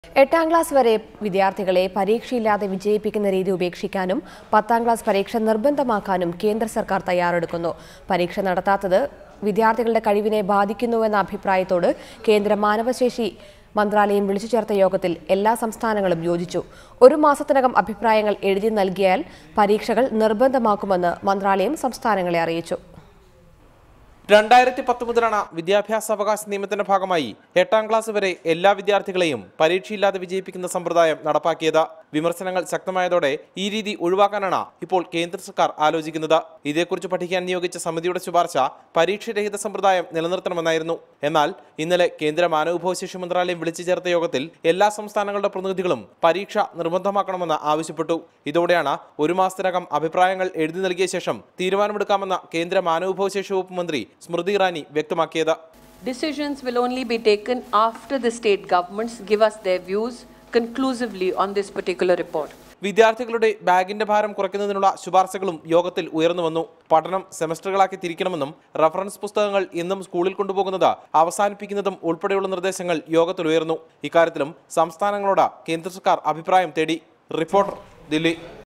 എട്ടാം ക്ലാസ് വരെ വിദ്യാർത്ഥികളെ പരീക്ഷയില്ലാതെ വിജയിപ്പിക്കുന്ന രീതി ഉപേക്ഷിക്കാനും പത്താം ക്ലാസ് പരീക്ഷ നിർബന്ധമാക്കാനും കേന്ദ്ര സർക്കാർ തയ്യാറെടുക്കുന്നു പരീക്ഷ നടത്താത്തത് വിദ്യാർത്ഥികളുടെ കഴിവിനെ ബാധിക്കുന്നുവെന്ന അഭിപ്രായത്തോട് കേന്ദ്ര മാനവശേഷി മന്ത്രാലയം വിളിച്ചു ചേർത്ത യോഗത്തിൽ എല്ലാ സംസ്ഥാനങ്ങളും യോജിച്ചു ഒരു മാസത്തിനകം അഭിപ്രായങ്ങൾ എഴുതി നൽകിയാൽ പരീക്ഷകൾ നിർബന്ധമാക്കുമെന്ന് മന്ത്രാലയം സംസ്ഥാനങ്ങളെ അറിയിച്ചു രണ്ടായിരത്തി പത്ത് മുതലാണ് വിദ്യാഭ്യാസ അവകാശ നിയമത്തിന്റെ ഭാഗമായി എട്ടാം ക്ലാസ് വരെ എല്ലാ വിദ്യാർത്ഥികളെയും പരീക്ഷയില്ലാതെ വിജയിപ്പിക്കുന്ന സമ്പ്രദായം നടപ്പാക്കിയത് വിമർശനങ്ങൾ ശക്തമായതോടെ ഈ രീതി ഒഴിവാക്കാനാണ് ഇപ്പോൾ കേന്ദ്ര സർക്കാർ ആലോചിക്കുന്നത് ഇതേക്കുറിച്ച് പഠിക്കാൻ നിയോഗിച്ച സമിതിയുടെ ശുപാർശ പരീക്ഷരഹിത സമ്പ്രദായം നിലനിർത്തണമെന്നായിരുന്നു എന്നാൽ ഇന്നലെ കേന്ദ്ര മാനവവിഭവശേഷി മന്ത്രാലയം വിളിച്ചു ചേർത്ത യോഗത്തിൽ എല്ലാ സംസ്ഥാനങ്ങളുടെ പ്രതിനിധികളും പരീക്ഷ നിർബന്ധമാക്കണമെന്ന് ആവശ്യപ്പെട്ടു ഇതോടെയാണ് ഒരു മാസത്തിനകം അഭിപ്രായങ്ങൾ എഴുതി നൽകിയ ശേഷം തീരുമാനമെടുക്കാമെന്ന് കേന്ദ്ര മാനവവിഭവശേഷി വകുപ്പ് മന്ത്രി സ്മൃതി ഇറാനി വ്യക്തമാക്കിയത് Decisions will only be taken after the state governments give us their views conclusively on this particular report. വിദ്യാർത്ഥികളുടെ ബാഗിന്റെ ഭാരം കുറയ്ക്കുന്നതിനുള്ള ശുപാർശകളും യോഗത്തിൽ ഉയർന്നു വന്നു പഠനം സെമസ്റ്ററുകളാക്കി തിരിക്കണമെന്നും റഫറൻസ് പുസ്തകങ്ങൾ എന്നും സ്കൂളിൽ കൊണ്ടുപോകുന്നത് അവസാനിപ്പിക്കുന്നതും ഉൾപ്പെടെയുള്ള നിർദ്ദേശങ്ങൾ യോഗത്തിൽ ഉയർന്നു ഇക്കാര്യത്തിലും സംസ്ഥാനങ്ങളോട് കേന്ദ്ര സർക്കാർ അഭിപ്രായം തേടി റിപ്പോർട്ടർ ദില്ലി